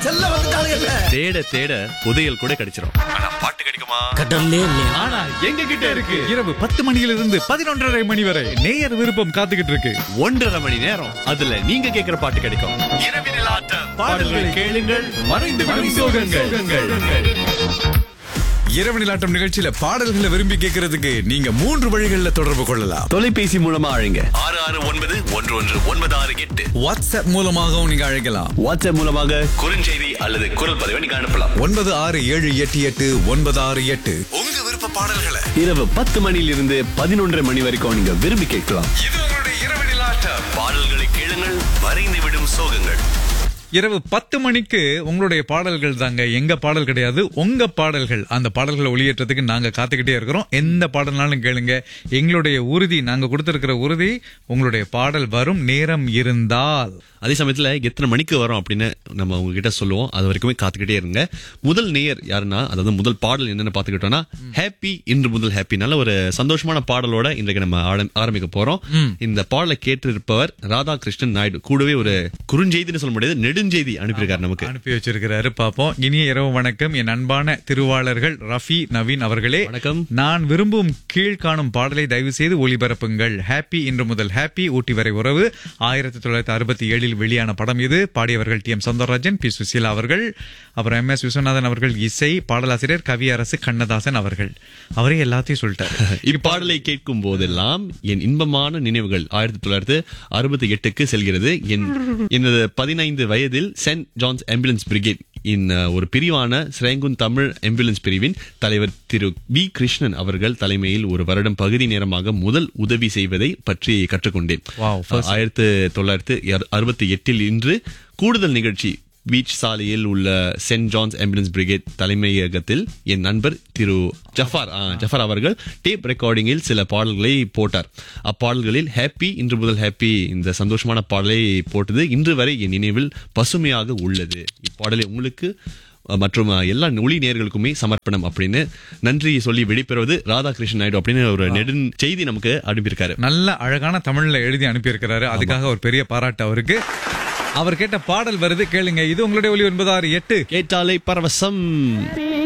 செல்ல வந்துட்டானுங்கல்ல தேட தேட புதையல் கூட கிடைச்சிரும் ஆனா பாட்டு கிடைக்குமா கடல்லே இல்லையா ஆனா எங்க கிட்ட இருக்கு இரவு பத்து மணியிலிருந்து பதினொன்றரை மணி வரை நேயர் விருப்பம் காத்துக்கிட்டு இருக்கு ஒன்றரை மணி நேரம் அதுல நீங்க கேக்குற பாட்டு கிடைக்கும் இரவினில் ஆட்டம் பாடல்கள் கேளுங்கள் மறைந்து விடும் சோகங்கள் இரவு நிலாட்டம் நிகழ்ச்சியில பாடல்களை விரும்பி கேட்கறதுக்கு நீங்க மூன்று வழிகளில் தொடர்பு கொள்ளலாம் தொலைபேசி மூலமா அழைங்க ஆறு ஆறு ஒன்பது ஒன்று ஒன்று ஒன்பது ஆறு எட்டு வாட்ஸ்அப் மூலமாகவும் நீங்க அழைக்கலாம் வாட்ஸ்அப் மூலமாக குறுஞ்செய்தி அல்லது குரல் பதிவை நீங்க அனுப்பலாம் ஒன்பது ஆறு ஏழு எட்டு எட்டு ஒன்பது ஆறு எட்டு உங்க விருப்ப பாடல்களை இரவு பத்து மணியிலிருந்து பதினொன்றரை மணி வரைக்கும் நீங்க விரும்பி கேட்கலாம் இது உங்களுடைய இரவு நிலாட்டம் பாடல்களை கேளுங்கள் மறைந்து விடும் சோகங்கள் இரவு பத்து மணிக்கு உங்களுடைய பாடல்கள் தாங்க எங்க பாடல் கிடையாது உங்க பாடல்கள் அந்த பாடல்களை ஒளியேற்றத்துக்கு நாங்க காத்துக்கிட்டே இருக்கிறோம் எந்த பாடல்னாலும் கேளுங்க எங்களுடைய உறுதி நாங்க கொடுத்திருக்கிற உறுதி உங்களுடைய பாடல் வரும் நேரம் இருந்தால் அதே சமயத்துல எத்தனை மணிக்கு வரும் அப்படின்னு நம்ம உங்ககிட்ட சொல்லுவோம் அது வரைக்குமே காத்துக்கிட்டே இருங்க முதல் நேயர் யாருன்னா அதாவது முதல் பாடல் என்னன்னு பாத்துக்கிட்டோம்னா ஹாப்பி இன்று முதல் ஹாப்பி நல்ல ஒரு சந்தோஷமான பாடலோட இன்றைக்கு நம்ம ஆரம்- ஆரம்பிக்க போறோம் இந்த பாடலை கேட்டிருப்பவர் ராதாகிருஷ்ணன் நாயுடு கூடவே ஒரு குறுஞ்செய்தின்னு சொல்ல முடியாது நெடுஞ்செய்தி அனுப்பியிருக்காரு நமக்கு அனுப்பி வச்சிருக்கிறாரு பாப்போம் இனிய இரவு வணக்கம் என் அன்பான திருவாளர்கள் ரஃபி நவீன் அவர்களே வணக்கம். நான் விரும்பும் கீழ்காணும் பாடலை தயவு செய்து ஒளிபரப்புங்கள் ஹாப்பி இன்று முதல் ஹாப்பி ஊட்டி வரை உறவு ஆயிரத்தி தொள்ளாயிரத்தி அறுபத்தி ஏழில் வெளியான படம் இது பாடியவர்கள் T M Soundararajan P Susheela அவர்கள் அப்புறம் எம் எஸ் விஸ்வநாதன் அவர்கள் இசை பாடலாசிரியர் கவியரசு கண்ணதாசன் அவர்கள் அவரே எல்லாத்தையும் சொல்லிட்டாரு இப்பாடலை கேட்கும் போதெல்லாம் என் இன்பமான நினைவுகள் ஆயிரத்தி தொள்ளாயிரத்தி அறுபத்தி எட்டுக்கு செல்கிறது என் எனது பதினைந்து வயதில் சென்ட் ஜான்ஸ் ஆம்புலன்ஸ் பிரிகேட் இன் ஒரு பிரிவான சிரேங்குன் தமிழ் ஆம்புலன்ஸ் பிரிவின் தலைவர் திரு பி கிருஷ்ணன் அவர்கள் தலைமையில் ஒரு வருடம் பகுதி நேரமாக முதல் உதவி செய்வதை பற்றி கற்றுக்கொண்டேன் Wow, ஆயிரத்து தொள்ளாயிரத்தி அறுபத்தி எட்டில் இன்று கூடுதல் நிகழ்ச்சி பீச் சாலையில் உள்ள சென்ட் ஜான்ஸ் ஆம்புலன்ஸ் பிரிகேட் தலைமையகத்தில் என் நண்பர் திரு ஜஃபார் ஆ, ஜஃபார் அவர்கள் டேப் ரெக்கார்டிங்கில் சில பாடல்களை போட்டார் அப்பாடல்களில் ஹாப்பி இன்று முதல் ஹாப்பி இந்த சந்தோஷமான பாடலை போட்டது இன்று வரை என் நினைவில் பசுமையாக உள்ளது இப்பாடலை உங்களுக்கு அஹ், மற்றும் அஹ், எல்லா ஒளி நேர்களுக்குமே சமர்ப்பணம் அப்படின்னு நன்றி சொல்லி வெளிப்பெறுவது ராதாகிருஷ்ணன் நாயுடு அப்படின்னு ஒரு நெடுஞ் செய்தி நமக்கு அனுப்பியிருக்காரு நல்ல அழகான தமிழ்ல எழுதி அனுப்பியிருக்கிறாரு அதுக்காக ஒரு பெரிய பாராட்டு அவருக்கு அவர் கேட்ட பாடல் வருது கேளுங்க இது உங்களுடைய ஒளி ஒன்பது ஆறு எட்டு கேட்டாலே பரவசம்